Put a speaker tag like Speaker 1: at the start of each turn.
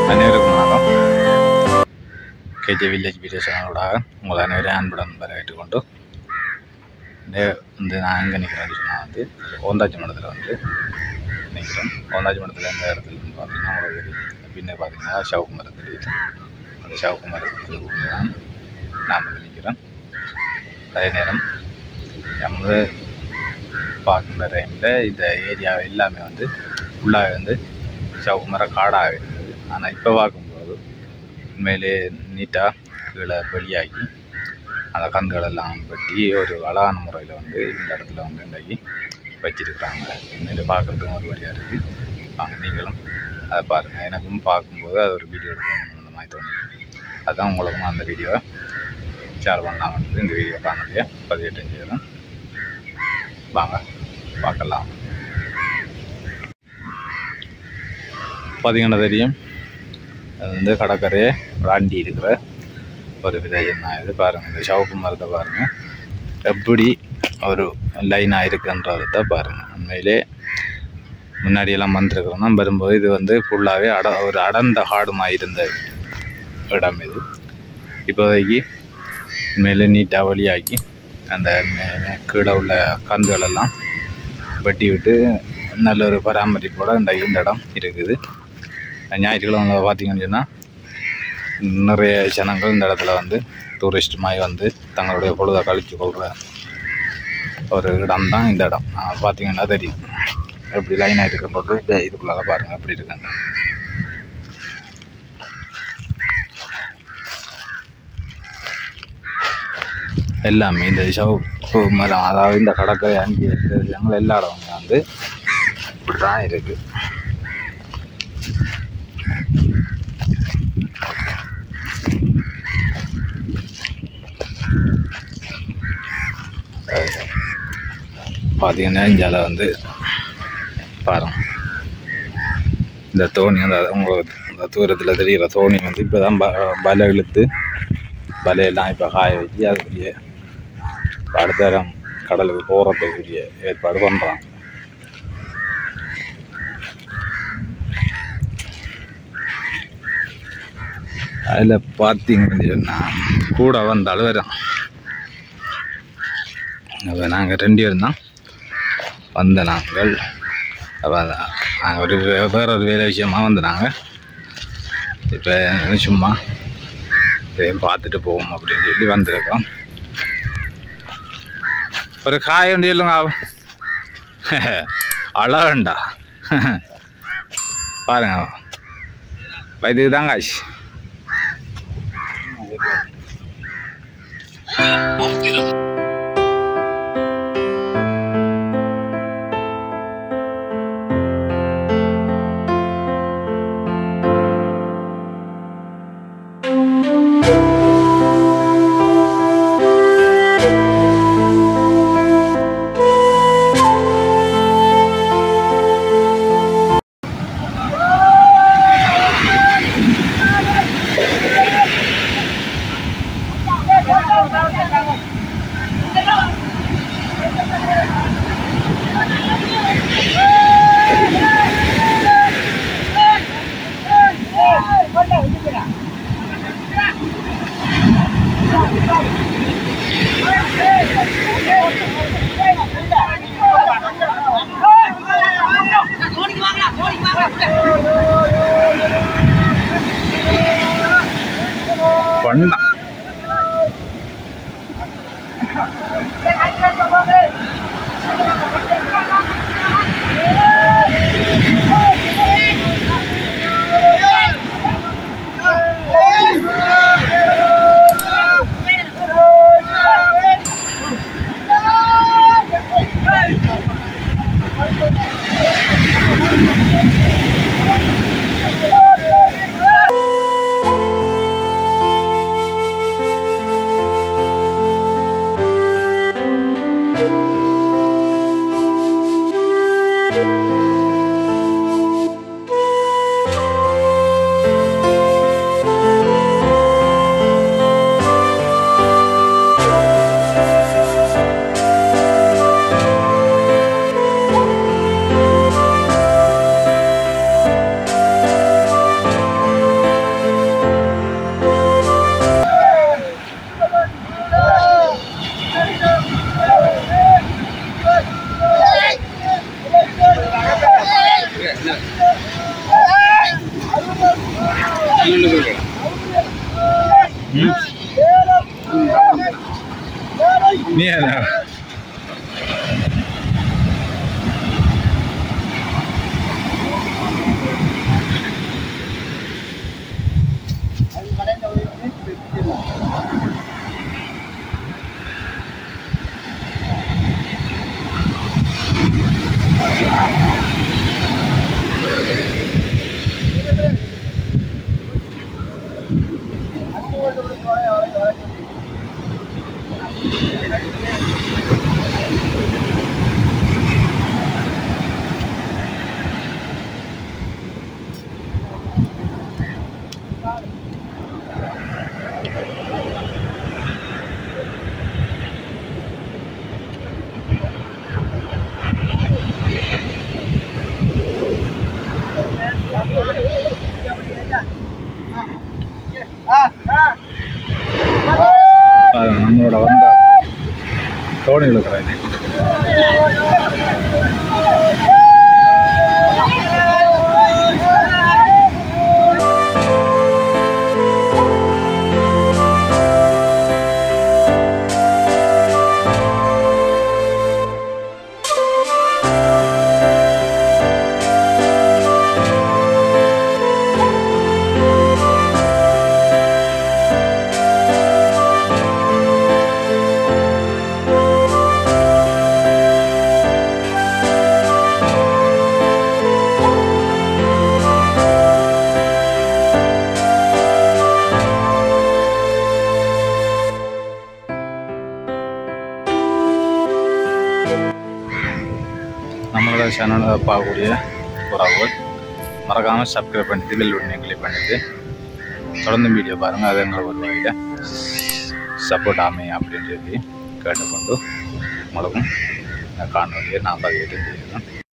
Speaker 1: அனைவருக்கும் வணக்கம் K J village video சேனலோடாக உங்கள் அனைவரையும் அன்புடன் வரவேற்றுக் கொண்டு இந்த வந்து நான் எங்கே நிற்கிறேன்னு சொன்னால் வந்து ஓந்தாச்சி மடத்தில் வந்து நிற்கிறேன் ஓந்தாச்சி மடத்தில் எந்த இடத்துல வந்து பார்த்தீங்கன்னா உங்களுக்கு தெரியும் பின்ன பார்த்தீங்கன்னா சவுக்கு மரம் தெரியுது அந்த சவுக்கு மரத்துக்கு தான் நான் வந்து நிற்கிறேன் அதே நேரம் நம்ம பார்க்குற டைமில் இந்த ஏரியா எல்லாமே வந்து ஃபுல்லாக வந்து சவுக்கு மரம் காடாக இருந்தது ஆனால் இப்போ பார்க்கும்போது உண்மையிலே நீட்டாக கீழே வெளியாகி அந்த கந்துகளெல்லாம் வெட்டி ஒரு அழகான முறையில் வந்து இந்த இடத்துல வந்து இன்றைக்கி வச்சிருக்கிறாங்க உண்மையிலே பார்க்குறதுக்கும் ஒரு வழியாக இருக்குது வாங்க நீங்களும் அதை பாருங்கள் எனக்கும் பார்க்கும்போது அது ஒரு வீடியோ எடுக்கணும் அந்த மாதிரி தோணுது அதுதான் உங்களுக்கும் அந்த வீடியோவை ஷேர் பண்ணலாம் வந்து இந்த வீடியோ காணொலியை பதிவேற்றம் செய்யலாம் வாங்க பார்க்கலாம் பார்த்தீங்கன்னா தெரியும் அது வந்து கடற்கரையை ராண்டி இருக்கிற ஒரு விதையம் தான் இது பாருங்கள் இந்த சவுக்கு மரத்தை பாருங்கள் எப்படி ஒரு லைனாக இருக்குன்றதை பாருங்கள் உண்மையிலே முன்னாடியெல்லாம் வந்திருக்கிறோம்னா வரும்போது இது வந்து ஃபுல்லாகவே அட ஒரு அடர்ந்த காடுமாக இருந்த இடம் இது இப்போதைக்கு உண்மையிலே நீட்டாக வழியாக்கி அந்த மே- மே- கீழே உள்ள கந்துகளெல்லாம் வெட்டி விட்டு நல்ல ஒரு பராமரிப்போட இந்த இந்த இடம் இருக்குது ஞாயிற்றுக்கிழமை பார்த்தீங்கன்னு சொன்னால் நிறைய ஜனங்கள் இந்த இடத்துல வந்து டூரிஸ்ட் மாதிரி வந்து தங்களுடைய பொழுதை கழித்து கொள்கிற ஒரு இடம் தான் இந்த இடம் ஆஹ் பார்த்தீங்கன்னா தெரியும் எப்படி லைனாக இருக்கும்போது இந்த இதுக்குள்ளால பாருங்கள் எப்படி இருக்காங்க எல்லாமே இந்த சவுக்கு மரம் அதாவது இந்த கடற்கரை அங்கே இருக்கிறவங்க எல்லா இடமும் வந்து இப்படி தான் இருக்குது பார்த்தீங்கன்னா இந்தியாவில் வந்து பாருங்க இந்த தோணி அந்த உங்களுக்கு இந்த தூரத்தில் தெரிகிற தோணி வந்து இப்போ தான் ப பல இழுத்து வலையெல்லாம் இப்போ காய வச்சு அதுக்குரிய அடுத்த நேரம் கடலுக்கு போகிறதுக்குரிய ஏற்பாடு பண்ணுறாங்க அதில் பார்த்தீங்கன்னு சொன்னால் கூட வந்தாலும் வரும் அப்போ நாங்கள் ரெண்டு பேரும் தான் வந்த நாங்கள் அப்போ நாங்கள் ஒரு வே- வேற ஒரு வேலை விஷயமா வந்த நாங்கள் இப்போ சும்மா இதையும் பார்த்துட்டு போவோம் அப்படின்னு சொல்லி வந்திருக்கோம் ஒரு காய் ஒன்று சொல்லுங்க அழகண்டா பாருங்க இதுக்கு தான் காசு பண்ணா ம்? நீ என்ன பாருங்க, நம்மளோட வந்த தோணி இருக்கிறாங்க நம்மளோட சேனலை பார்க்கக்கூடிய உறவுகள் மறக்காமல் சப்ஸ்கிரைப் பண்ணிட்டு பெல் பட்டனை கிளிக் பண்ணிட்டு தொடர்ந்து வீடியோ பாருங்கள் அது எங்களுக்கு ஒரு வகையில் சப்போர்ட் ஆமை அப்படின்னு சொல்லி கேட்டுக்கொண்டு உங்களுக்கும் இந்த காணொலியை நான் பதிவேற்றம் செய்கிறேன்